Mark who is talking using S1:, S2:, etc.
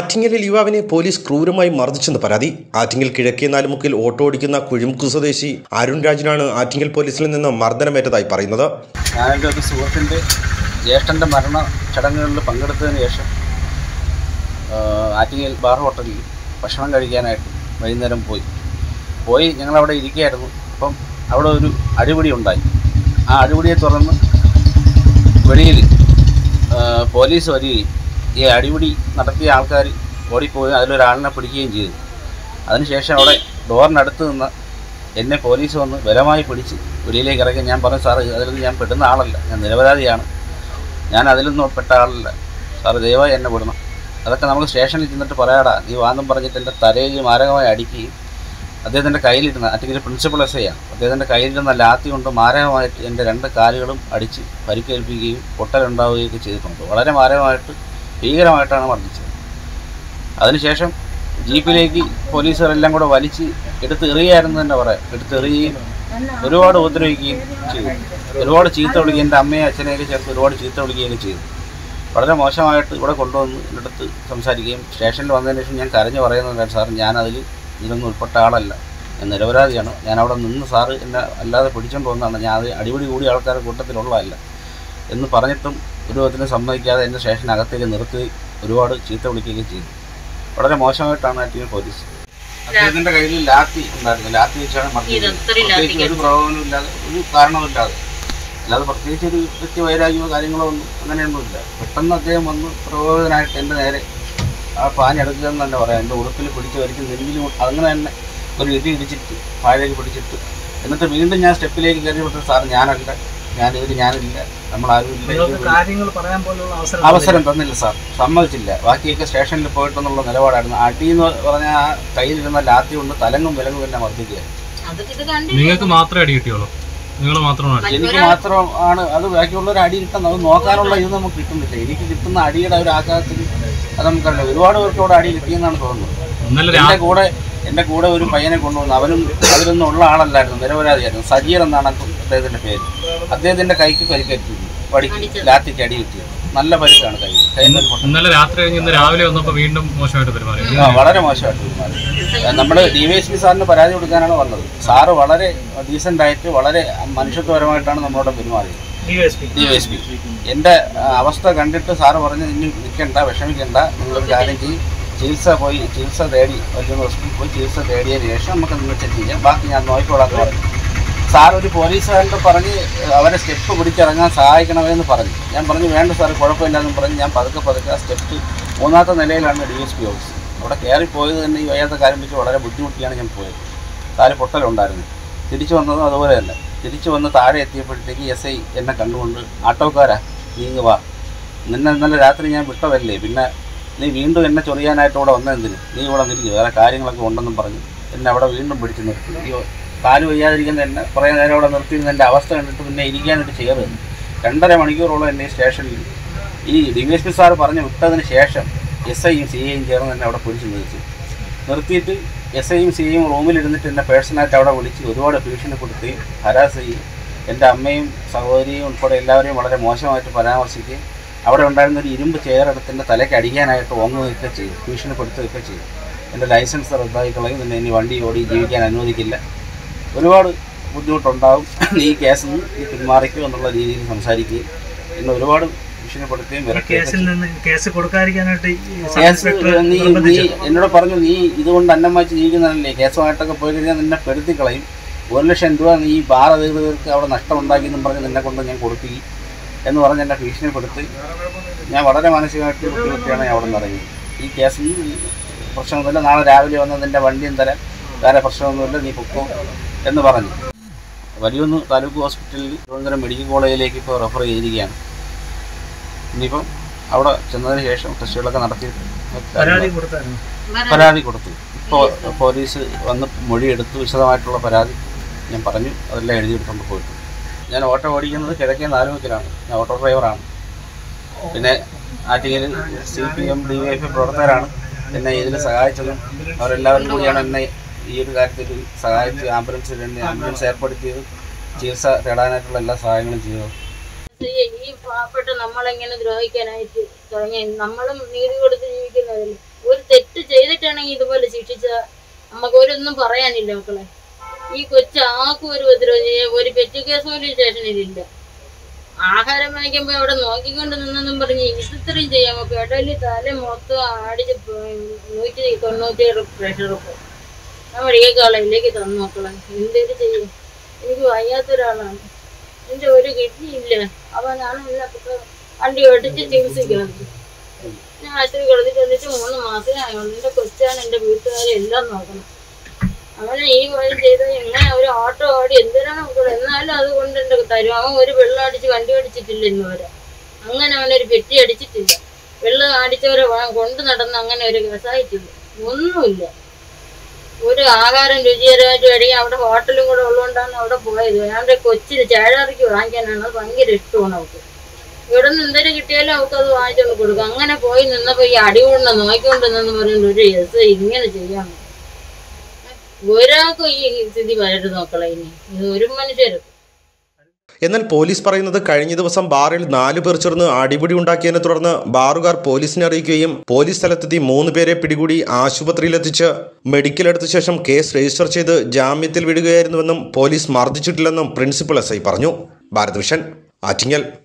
S1: ആറ്റിങ്ങലിൽ യുവാവിനെ പോലീസ് ക്രൂരമായി മർദ്ദിച്ചെന്ന് പരാതി ആറ്റിങ്ങൽ കിഴക്കേ നാലുമുക്കിൽ ഓട്ടോ ഓടിക്കുന്ന കുഴിമുക്ക് സ്വദേശി അരുൺ രാജിനാണ് ആറ്റിങ്ങൽ പോലീസിൽ നിന്ന് മർദ്ദനമേറ്റതായി പറയുന്നത്
S2: ഞാൻ എൻ്റെ ഒരു സുഹൃത്തിൻ്റെ ജ്യേഷ്ഠൻ്റെ മരണ ചടങ്ങുകളിൽ പങ്കെടുത്തതിന് ശേഷം ആ, ആറ്റിങ്ങൽ ബാർ ഹോട്ടലിൽ ഭക്ഷണം കഴിക്കാനായിട്ട് വൈകുന്നേരം പോയി പോയി ഞങ്ങളവിടെ ഇരിക്കുകയായിരുന്നു അപ്പം അവിടെ ഒരു അടിപിടി ഉണ്ടായി ആ അടിപിടിയെ തുടർന്ന് വെളിയിൽ ആ, പോലീസ് വരികയും ഈ അടിപിടി നടത്തിയ ആൾക്കാർ ഓടിപ്പോയി അതിലൊരാളിനെ പിടിക്കുകയും ചെയ്തു അതിനുശേഷം അവിടെ ഡോറിനടുത്ത് നിന്ന് എന്നെ പോലീസ് വന്ന് ബലമായി പിടിച്ച് വെളിയിലേക്ക് ഇറങ്ങി ഞാൻ പറഞ്ഞു സാറ് അതിലൊന്നും ഞാൻ പെടുന്ന ആളല്ല ഞാൻ നിരപരാധിയാണ് ഞാൻ അതിലൊന്നും പെട്ട ആളല്ല സാറ് ദയവായി എന്നെ വിടണം അതൊക്കെ നമുക്ക് സ്റ്റേഷനിൽ ചെന്നിട്ട് പറയാടാ നീ വാദം പറഞ്ഞിട്ട് എൻ്റെ തലയിൽ മാരകമായി അടിക്കുകയും അദ്ദേഹത്തിൻ്റെ കയ്യിലിരുന്ന അറ്റങ്കിൽ പ്രിൻസിപ്പൽ എസ് ഐയാണ് അദ്ദേഹത്തിൻ്റെ കയ്യിലിരുന്ന ലാത്തി കൊണ്ട് മാരകമായിട്ട് എൻ്റെ രണ്ട് കാലുകളും അടിച്ച് പരിക്കേൽപ്പിക്കുകയും പൊട്ടലുണ്ടാവുകയൊക്കെ ചെയ്തിട്ടുണ്ട് വളരെ മാരകമായിട്ട് ഭീകരമായിട്ടാണ് മർദ്ദിച്ചത് അതിനുശേഷം ജീപ്പിലേക്ക് പോലീസുകാരെല്ലാം കൂടെ വലിച്ച് എടുത്ത് എറിയായിരുന്നു തന്നെ പറയാം എടുത്ത് എറിയുകയും ഒരുപാട് ഉപദ്രവിക്കുകയും ചെയ്തു ഒരുപാട് ചീത്ത വിളിക്കുകയും എൻ്റെ അമ്മയും അച്ഛനെയൊക്കെ ചേർത്ത് ഒരുപാട് ചീത്ത വിളിക്കുകയൊക്കെ ചെയ്തു വളരെ മോശമായിട്ട് ഇവിടെ കൊണ്ടുവന്ന് എൻ്റെ അടുത്ത് സംസാരിക്കുകയും സ്റ്റേഷനിൽ വന്നതിന് ശേഷം ഞാൻ കരഞ്ഞു പറയുന്നുണ്ടായിരുന്നു സാർ ഞാനതിൽ ഇതിലൊന്നും ഉൾപ്പെട്ട ആളല്ല ഞാൻ നിരപരാധിയാണ് ഞാൻ അവിടെ നിന്ന് സാറ് എന്നെ അല്ലാതെ പിടിച്ചുകൊണ്ട് വന്നതാണ് ഞാൻ അത് അടിപിടി കൂടിയ ആൾക്കാരുടെ കൂട്ടത്തിലുള്ളതല്ല എന്ന് പറഞ്ഞിട്ടും ഒരു വിധത്തിനും സമ്മതിക്കാതെ എൻ്റെ സ്റ്റേഷനകത്തേക്ക് നിർത്തി ഒരുപാട് ചീത്ത വിളിക്കുകയും ചെയ്തു വളരെ മോശമായിട്ടാണ് ആറ്റിങ്ങൽ പോലീസ് അദ്ദേഹത്തിന്റെ കയ്യിൽ ലാത്തി ഉണ്ടായിരുന്നു ലാത്തി വെച്ചാണ് മർദ്ദിച്ചത് പ്രത്യേകിച്ച് ഒരു പ്രകോപനവും ഇല്ലാതെ ഒരു കാരണവുമില്ലാതെ അല്ലാതെ പ്രത്യേകിച്ച് ഒരു വ്യക്തി വൈരാഗ്യമോ കാര്യങ്ങളോ ഒന്നും അങ്ങനെയൊന്നുമില്ല പെട്ടെന്ന് അദ്ദേഹം വന്ന് പ്രകോപിതനായിട്ട് എൻ്റെ നേരെ ആ പാഞ്ഞെടുക്കുക എന്ന് തന്നെ പറയാം എൻ്റെ ഉടുപ്പിൽ പിടിച്ച് വരിച്ച് നെല്ലിൽ അങ്ങനെ തന്നെ ഒരു ഇടി ഇടിച്ചിട്ട് താഴേക്ക് പിടിച്ചിട്ട് എന്നിട്ട് വീണ്ടും ഞാൻ സ്റ്റെപ്പിലേക്ക് കയറി വിട്ടു സാർ ഞാനല്ല ഞാൻ ഇതിൽ ഞാനില്ല നമ്മളാരും ഇല്ല
S3: നിങ്ങൾക്ക്
S2: ഇത്
S3: കാര്യങ്ങൾ പറയാൻ പോലുള്ള അവസരം
S2: അവസരം തന്നില്ല സാർ സമ്മതിച്ചില്ല ബാക്കിയൊക്കെ സ്റ്റേഷനിൽ പോയിട്ടെന്നുള്ള നിലപാടായിരുന്നു അടി എന്ന് പറഞ്ഞ ആ കയ്യിലിരുന്ന ലാത്തി കൊണ്ട് തലങ്ങും വിലങ്ങും എന്നെ മർദ്ദിക്കുക
S4: നിങ്ങൾക്ക് മാത്രമേ അടി കിട്ടിയുള്ളൂ നിങ്ങൾ മാത്രമാണ് അടി
S2: എനിക്ക് മാത്രമാണ് അത് ബാക്കിയുള്ളവർ അടി കിട്ടുന്നത് അത് നോക്കാനുള്ള ഇത് നമുക്ക് കിട്ടുന്നില്ല എനിക്ക് കിട്ടുന്ന അടിയുടെ ഒരു ആഘാതത്തിൽ അത് നമുക്കറിയില്ല ഒരുപാട് പേർക്ക് ഇവിടെ അടി കിട്ടിയെന്നാണ് തോന്നുന്നത്
S4: ഇന്നലെ
S2: എൻ്റെ
S4: രാ-
S2: കൂടെ എൻ്റെ കൂടെ ഒരു പയ്യനെ കൊണ്ടുവന്നു അവനും അതിലൊന്നും ഉള്ള ആളല്ലായിരുന്നു നിരപരാധിയായിരുന്നു സജീർ എന്നാണ് അദ്ദേഹത്തിൻ്റെ പേര് അദ്ദേഹത്തിൻ്റെ കൈക്ക് പരിക്കേറ്റിരുന്നു വടിക്ക് ലാത്തിക്ക് അടി കിട്ടിയത് നല്ല പരിക്കാണ് കൈ കൈമേൽ പൊട്ടൽ.
S4: ഇന്നലെ രാത്രി കഴിഞ്ഞ് ഇന്ന് രാവിലെ വന്നപ്പോൾ വീണ്ടും മോശമായിട്ട് പെരുമാറി
S2: ആ, വളരെ മോശമായിട്ട് പെരുമാറി നമ്മൾ ഡി വൈ എസ് പി സാറിന് പരാതി കൊടുക്കാനാണ് വന്നത് സാറ് വളരെ ഡീസൻ്റ് ആയിട്ട് വളരെ മനുഷ്യത്വപരമായിട്ടാണ് നമ്മളോട് പെരുമാറിയത്
S3: DYSP
S2: D Y S P എൻ്റെ ആ, അവസ്ഥ കണ്ടിട്ട് സാറ് പറഞ്ഞ് ഇനി നിൽക്കണ്ട വിഷമിക്കണ്ട നിങ്ങളൊരു കാര്യം ചെയ്യും ചികിത്സ പോയി ചികിത്സ തേടി വലിയ ഹോസ്പിറ്റലിൽ പോയി ചികിത്സ തേടിയതിന് ശേഷം നമുക്ക് നിങ്ങൾ ചെക്ക് ചെയ്യാം ബാക്കി ഞാൻ നോക്കിക്കോളാം എന്ന് പറഞ്ഞു സാർ ഒരു പോലീസുകാരോട് പറഞ്ഞ് അവരെ സ്റ്റെപ്പ് പിടിച്ചിറങ്ങാൻ സഹായിക്കണമെന്ന് പറഞ്ഞു ഞാൻ പറഞ്ഞു വേണ്ട സാർ കുഴപ്പമില്ലെന്ന് പറഞ്ഞ് ഞാൻ പതുക്കെ പതുക്കെ ആ സ്റ്റെപ്പ് മൂന്നാമത്തെ നിലയിലാണ് ഡി എസ് പി ഓഫീസ് അവിടെ കയറി പോയത് തന്നെ ഈ വയ്യാത്ത കാര്യം വെച്ച് വളരെ ബുദ്ധിമുട്ടിയാണ് ഞാൻ പോയത് കാല് പൊട്ടലുണ്ടായിരുന്നു തിരിച്ചു വന്നതും അതുപോലെ തന്നെ തിരിച്ചു വന്ന് താഴെ എത്തിയപ്പോഴത്തേക്ക് എസ് ഐ എന്നെ കണ്ടുകൊണ്ട് ആട്ടോക്കാരാ നീങ്ങ് വാ നിന്നെ ഇന്നലെ രാത്രി ഞാൻ വിട്ടതല്ലേ പിന്നെ നീ വീണ്ടും എന്നെ ചൊറിയാനായിട്ട് ഇവിടെ വന്നതെന്തിന് നീ ഇവിടെ നിൽക്കുക വേറെ കാര്യങ്ങളൊക്കെ ഉണ്ടെന്നും പറഞ്ഞു എന്നെ അവിടെ വീണ്ടും പിടിച്ച് നിർത്തി അയ്യോ കാല് വയ്യാതിരിക്കുന്ന എന്നെ കുറേ നേരം അവിടെ നിർത്തിയിരുന്ന എൻ്റെ അവസ്ഥ കണ്ടിട്ട് പിന്നെ ഇരിക്കാനായിട്ട് ചെയ്ത് രണ്ടര മണിക്കൂറോളം എന്നെ ഈ സ്റ്റേഷനിൽ ഈ D V S P sir പറഞ്ഞ് വിട്ടതിന് ശേഷം എസ് ഐയും സി ഐയും ചേർന്ന് എന്നെ അവിടെ പിടിച്ച് നിർത്തി നിർത്തിയിട്ട് എസ് ഐയും സി ഐയും റൂമിലിരുന്നിട്ട് എന്നെ പേഴ്സണായിട്ട് അവിടെ വിളിച്ച് ഒരുപാട് ഭീഷണിപ്പെടുത്തുകയും ഹരാസ് ചെയ്യും എൻ്റെ അമ്മയും സഹോദരിയും ഉൾപ്പെടെ എല്ലാവരെയും വളരെ മോശമായിട്ട് പരാമർശിക്കുകയും അവിടെ ഉണ്ടായിരുന്ന ഒരു ഇരുമ്പ് ചെയറെടുത്ത് എൻ്റെ തലയ്ക്ക് അടിക്കാനായിട്ട് ഓങ്ങുകയൊക്കെ ചെയ്തു ഭീഷണിപ്പെടുത്തുകയൊക്കെ ചെയ്തു എൻ്റെ ലൈസൻസ് റദ്ദാക്കി കളയും നിന്നെ ഇനി വണ്ടി ഓടി ജീവിക്കാൻ അനുവദിക്കില്ല ഒരുപാട് ബുദ്ധിമുട്ടുണ്ടാവും നീ ഈ കേസിൽ നിന്ന് നീ പിന്മാറിക്കും എന്നുള്ള രീതിയിൽ സംസാരിക്കുകയും എന്നെ ഒരുപാട് ഭീഷണിപ്പെടുത്തുകയും വിറക്കുകയും
S3: കേസിൽ നിന്ന് കേസ് കൊടുക്കാതിരിക്കാനായിട്ട് ഈ സബ്
S2: കേസ്
S3: ഇൻസ്പെക്ടർ
S2: നീ നീ
S3: നിർബന്ധിച്ചു.
S2: എന്നോട് പറഞ്ഞു നീ ഇതുകൊണ്ട് അന്നം വായിച്ച് ജീവിക്കുന്നതല്ലേ കേസുമായിട്ടൊക്കെ പോയി കഴിഞ്ഞാൽ നിന്നെ പെടുത്തി കളയും ഒരു ലക്ഷം രൂപ നീ ഈ ബാർ അധികൃതർക്ക് അവിടെ നഷ്ടമുണ്ടാക്കിയെന്നും പറഞ്ഞ് നിന്നെ കൊണ്ട് ഞാൻ കൊടുപ്പിക്കും എന്ന് പറഞ്ഞ് എന്നെ ഭീഷണിപ്പെടുത്തി ഞാൻ വളരെ മാനസികമായിട്ട് ബുദ്ധിമുട്ടിയാണ് ഞാൻ അവിടെ നിന്ന് ഇറങ്ങി ഈ കേസിൽ പ്രശ്നമൊന്നുമില്ല നാളെ രാവിലെ വന്ന് നിൻ്റെ വണ്ടിയും തരാൻ വേറെ പ്രശ്നമൊന്നുമില്ല നീ പൊക്കോ എന്ന് പറഞ്ഞു വലിയൊന്ന് താലൂക്ക് ഹോസ്പിറ്റലിൽ തിരുവനന്തപുരം മെഡിക്കൽ കോളേജിലേക്ക് ഇപ്പോൾ റെഫർ ചെയ്തിരിക്കുകയാണ് ഇനിയിപ്പം അവിടെ ചെന്നതിന് ശേഷം ടെസ്റ്റുകളൊക്കെ നടത്തിയിട്ട്
S3: പരാതി കൊടുത്തായിരുന്നു
S2: പരാതി കൊടുത്തു ഇപ്പോൾ പോലീസ് വന്ന് മൊഴിയെടുത്ത് വിശദമായിട്ടുള്ള പരാതി ഞാൻ പറഞ്ഞു അതെല്ലാം എഴുതിയെടുത്തുകൊണ്ട് പോയിട്ടു ഞാൻ ഓട്ടോ ഓടിക്കുന്നത് കിഴക്കേ നാലുമുക്കിലാണ് ഞാൻ ഓട്ടോ ഡ്രൈവറാണ് പിന്നെ Attingal C P M D Y F പ്രവർത്തകരാണ് എന്നെ ഇതിൽ സഹായിച്ചതും അവരെല്ലാവരും കൂടിയാണ് എന്നെ ഈ ഒരു കാര്യത്തിൽ സഹായിച്ച് ആംബുലൻസിൽ എന്നെ ആംബുലൻസ് ഏർപ്പെടുത്തിയത് ചികിത്സ തേടാനായിട്ടുള്ള എല്ലാ സഹായങ്ങളും ചെയ്തത്
S5: ഈ പാവപ്പെട്ട നമ്മളെങ്ങനെ ദ്രോഹിക്കാനായിട്ട് തുടങ്ങി നമ്മളും നീതി കൊടുത്ത് ജീവിക്കുന്നതല്ലേ ഒരു ഗവൺമെന്റാണെങ്കിൽ ഇതുപോലെ ശിക്ഷിച്ച നമുക്ക് ഒരൊന്നും പറയാനില്ല മക്കളെ ഈ കൊച്ചു ആർക്കും ഒരു ഉപദ്രവം ചെയ്യ ഒരു പെറ്റ് കേസ് പോലും സ്റ്റേഷനിലില്ല ആഹാരം വാങ്ങിക്കുമ്പോ അവിടെ നോക്കിക്കൊണ്ട് നിന്നെന്നും പറഞ്ഞ് ഇത്രയും ചെയ്യാമോ പെടലി തല മൊത്തം അടിച്ച് പോയി നൂറ്റി തൊണ്ണൂറ്റിയേഴ് പ്രഷർ ഇപ്പോൾ ഞാൻ മെഡിക്കൽ കോളേജിലേക്ക് തന്നു മക്കളെ എന്തേലും ചെയ്യും എനിക്ക് വയ്യാത്തൊരാളാണ് എൻ്റെ ഒരു കിഡ്നിയില്ല അവനാണ് എന്നെ ഇപ്പൊ വണ്ടി ഓടിച്ച് ചികിത്സിക്കുന്നത് ഞാൻ ആശുപത്രി കിടന്നിട്ട് വന്നിട്ട് മൂന്ന് മാസമേ ആയുള്ളൂ എൻ്റെ കൊച്ചാണ് എൻ്റെ വീട്ടുകാരെ എല്ലാം നോക്കണം അവനെ ഈ വഴി ചെയ്ത് എങ്ങനെ ഒരു ഓട്ടോ ഓടി എന്തിനാണ് മക്കളെ എന്നാലും അത് കൊണ്ട് എൻ്റെ തരും അവൻ ഒരു വെള്ളം അടിച്ച് വണ്ടി അടിച്ചിട്ടില്ല ഇന്ന് വരെ അങ്ങനെ അവനൊരു പെറ്റി അടിച്ചിട്ടില്ല വെള്ളം അടിച്ചവരെ വ- കൊണ്ട് നടന്ന് അങ്ങനെ ഒരു കേസായിട്ടില്ല ഒന്നുമില്ല ഒരു ആഹാരം രുചികരമായിട്ട് കഴിക്കാൻ അവിടെ ഹോട്ടലും കൂടെ ഉള്ളതുകൊണ്ടാണ് അവിടെ പോയത് അവൻ്റെ കൊച്ചിന് ചേഴാറിക്ക് വാങ്ങിക്കാനാണ് അത് ഭയങ്കര ഇഷ്ടമാണ് അവൾക്ക് ഇവിടെ നിന്ന് എന്തെങ്കിലും കിട്ടിയാലും അവൾക്ക് അത് വാങ്ങിച്ചുകൊണ്ട് കൊടുക്കും അങ്ങനെ പോയി നിന്നപ്പോൾ ഈ അടികൊണ്ട് നോക്കിക്കൊണ്ട് നിന്ന് പറയുന്നത് ഒരു എസ് ഇങ്ങനെ ചെയ്യാൻ ഒരാൾക്കും ഈ സ്ഥിതി വരരുത് നോക്കളെ ഇനി ഇത് ഒരു മനുഷ്യരും
S1: എന്നാൽ പോലീസ് പറയുന്നത് കഴിഞ്ഞ ദിവസം ബാറിൽ നാലു പേർ ചേർന്ന് അടിപിടി ഉണ്ടാക്കിയതിനെ തുടർന്ന് ബാറുകാർ പോലീസിനെ അറിയിക്കുകയും പോലീസ് സ്ഥലത്തെത്തി മൂന്ന് പേരെ പിടികൂടി ആശുപത്രിയിലെത്തിച്ച് മെഡിക്കൽ എടുത്ത ശേഷം കേസ് രജിസ്റ്റർ ചെയ്ത് ജാമ്യത്തിൽ വിടുകയായിരുന്നുവെന്നും പോലീസ് മർദ്ദിച്ചിട്ടില്ലെന്നും പ്രിൻസിപ്പൽ എസ് ഐ പറഞ്ഞു ഭാരത് വിഷൻ ആറ്റിങ്ങൽ